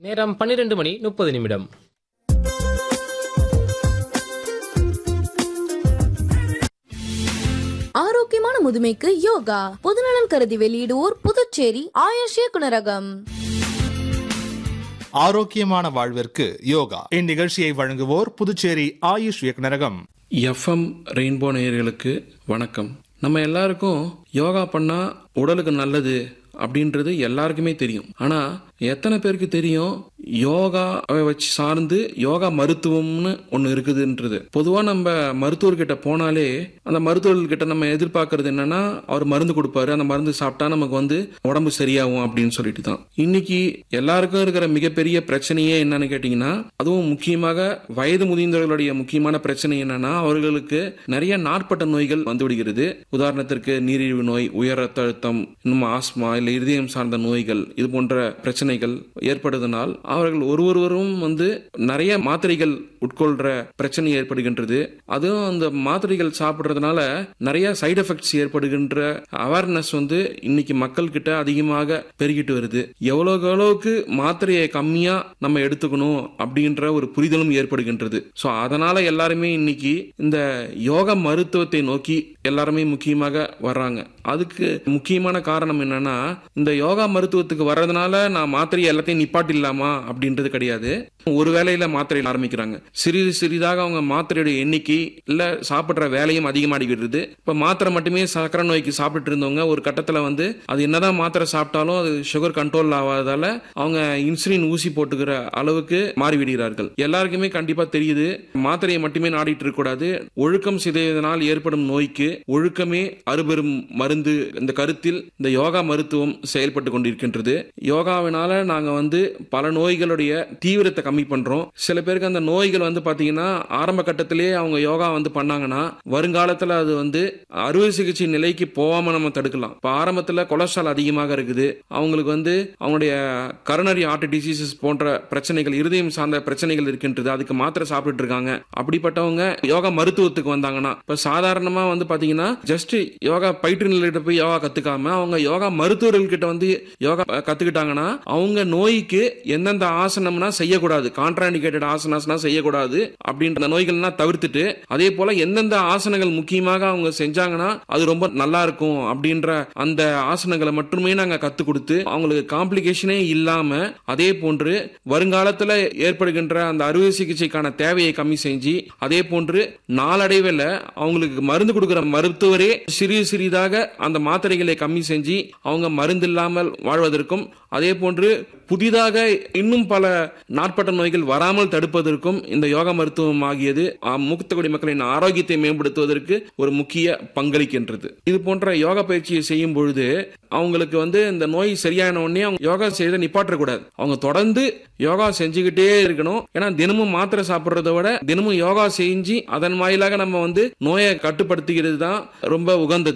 நேரம் பன்னிரண்டு மணி முப்பது நிமிடம் ஆரோக்கியமான முதுமைக்கு யோகா பொதுநலன் கருதி வெளியிடுவோர் புதுச்சேரி ஆயுஷ் இயக்குனரகம் ஆரோக்கியமான வாழ்விற்கு யோகா இந்நிகழ்ச்சியை வழங்குவோர் புதுச்சேரி ஆயுஷ் இயக்குனரகம் எஃப்எம் ரெயின்போ நேயர்களுக்கு வணக்கம் நம்ம எல்லாருக்கும் யோகா பண்ணா உடலுக்கு நல்லது அப்படின்றது எல்லாருக்குமே தெரியும் ஆனா எத்தனை பேருக்கு தெரியும் யோகா வச்சு சார்ந்து யோகா மருத்துவம்னு ஒன்று இருக்குதுன்றது பொதுவாக நம்ம மருத்துவர்கிட்ட போனாலே அந்த மருத்துவர்கிட்ட நம்ம எதிர்பார்க்கறது என்னன்னா அவர் மருந்து கொடுப்பாரு அந்த மருந்து சாப்பிட்டா நமக்கு வந்து உடம்பு சரியாகும் அப்படின்னு சொல்லிட்டு தான் இன்னைக்கு எல்லாருக்கும் இருக்கிற மிகப்பெரிய பிரச்சனையே என்னன்னு கேட்டிங்கன்னா அதுவும் முக்கியமாக வயது முதிர்ந்தவர்களுடைய முக்கியமான பிரச்சனை என்னன்னா அவர்களுக்கு நிறைய நாட்பட்ட நோய்கள் வந்து விடுகிறது உதாரணத்திற்கு நீரிழிவு நோய் உயர் ரத்த அழுத்தம் இன்னும் ஆஸ்மா இல்லை இருதயம் சார்ந்த நோய்கள் இது போன்ற பிரச்சனைகள் ஏற்படுவதனால் அவர்கள் ஒருவரும் வந்து நிறைய மாத்திரைகள் உட்கொள்ற பிரச்சனை ஏற்படுகின்றது அதுவும் அந்த மாத்திரைகள் சாப்பிடுறதுனால நிறைய சைடு எஃபெக்ட்ஸ் ஏற்படுகின்ற அவேர்னஸ் வந்து இன்னைக்கு மக்கள் கிட்ட அதிகமாக பெருகிட்டு வருது எவ்வளவுக்கு எவ்வளவுக்கு மாத்திரையை கம்மியா நம்ம எடுத்துக்கணும் அப்படின்ற ஒரு புரிதலும் ஏற்படுகின்றது ஸோ அதனால எல்லாருமே இன்னைக்கு இந்த யோக மருத்துவத்தை நோக்கி எல்லாருமே முக்கியமாக வர்றாங்க அதுக்கு முக்கியமான காரணம் என்னன்னா இந்த யோகா மருத்துவத்துக்கு வர்றதுனால நான் மாத்திரை எல்லாத்தையும் நிப்பாட்டிடலாமா அப்படின்றது கிடையாது ஒரு வேலையில மாத்திரை ஆரம்பிக்கிறாங்க சிறிது சிறிதாக அவங்க மாத்திரையுடைய எண்ணிக்கை இல்ல சாப்பிடுற வேலையும் அதிகமாகிவிடுது இப்ப மாத்திரை மட்டுமே சக்கரை நோய்க்கு சாப்பிட்டு இருந்தவங்க ஒரு கட்டத்துல வந்து அது என்னதான் மாத்திரை சாப்பிட்டாலும் அது சுகர் கண்ட்ரோல் ஆகாததால அவங்க இன்சுலின் ஊசி போட்டுக்கிற அளவுக்கு மாறிவிடுகிறார்கள் எல்லாருக்குமே கண்டிப்பா தெரியுது மாத்திரையை மட்டுமே நாடிட்டு இருக்க கூடாது ஒழுக்கம் சிதைவதனால் ஏற்படும் நோய்க்கு ஒழுக்கமே அறுபெரும் மருந்து இந்த கருத்தில் இந்த யோகா மருத்துவம் செயல்பட்டு கொண்டிருக்கின்றது யோகாவினால நாங்க வந்து பல நோய்களுடைய தீவிரத்தை கம்மி பண்றோம் சில பேருக்கு அந்த நோய்கள் வந்து பாத்தீங்கன்னா ஆரம்ப கட்டத்திலேயே அவங்க யோகா வந்து பண்ணாங்கன்னா வருங்காலத்துல அது வந்து அறுவை சிகிச்சை நிலைக்கு போகாம நம்ம தடுக்கலாம் இப்ப ஆரம்பத்துல கொலஸ்ட்ரால் அதிகமாக இருக்குது அவங்களுக்கு வந்து அவங்களுடைய கரோனரி ஹார்ட் டிசீசஸ் போன்ற பிரச்சனைகள் இருதயம் சார்ந்த பிரச்சனைகள் இருக்கின்றது அதுக்கு மாத்திரை சாப்பிட்டு இருக்காங்க அப்படிப்பட்டவங்க யோகா மருத்துவத்துக்கு வந்தாங்கன்னா இப்ப சாதாரணமா வந்து பாத்தீங்கன்னா ஜஸ்ட் யோகா பயிற்றுநர்கிட்ட போய் யோகா கத்துக்காம அவங்க யோகா மருத்துவர்கள் கிட்ட வந்து யோகா கத்துக்கிட்டாங்கன்னா அவங்க நோய்க்கு எந்தெந்த ஆசனம்னா செய்யக்கூடாது கான்ட்ராண்டிகேட்டட் ஆசனாஸ்னா செய்யக்கூடாது அப்படின்ற நோய்கள்லாம் தவிர்த்துட்டு அதே போல எந்தெந்த ஆசனங்கள் முக்கியமாக அவங்க செஞ்சாங்கன்னா அது ரொம்ப நல்லா இருக்கும் அப்படின்ற அந்த ஆசனங்களை மட்டுமே நாங்க கத்து கொடுத்து அவங்களுக்கு காம்ப்ளிகேஷனே இல்லாம அதே போன்று வருங்காலத்துல ஏற்படுகின்ற அந்த அறுவை சிகிச்சைக்கான தேவையை கம்மி செஞ்சு அதே போன்று நாளடைவில் அவங்களுக்கு மருந்து கொடுக்கிற மருத்துவரே சிறிது சிறிதாக அந்த மாத்திரைகளை கம்மி செஞ்சு அவங்க மருந்து இல்லாமல் வாழ்வதற்கும் அதே போன்று புதிதாக இன்னும் பல நாட்பட்ட நோய்கள் வராமல் தடுப்பதற்கும் இந்த யோகா மருத்துவம் ஆகியது மூத்தக்குடி மக்களின் ஆரோக்கியத்தை மேம்படுத்துவதற்கு ஒரு முக்கிய பங்களிக்கின்றது இது போன்ற யோகா பயிற்சியை செய்யும் பொழுது அவங்களுக்கு வந்து இந்த நோய் சரியான உடனே அவங்க யோகா செய்த நிப்பாட்டக்கூடாது அவங்க தொடர்ந்து யோகா செஞ்சுக்கிட்டே இருக்கணும் ஏன்னா தினமும் மாத்திரை சாப்பிட்றத விட தினமும் யோகா செஞ்சு அதன் வாயிலாக நம்ம வந்து நோயை கட்டுப்படுத்திக்கிறது தான் ரொம்ப உகந்தது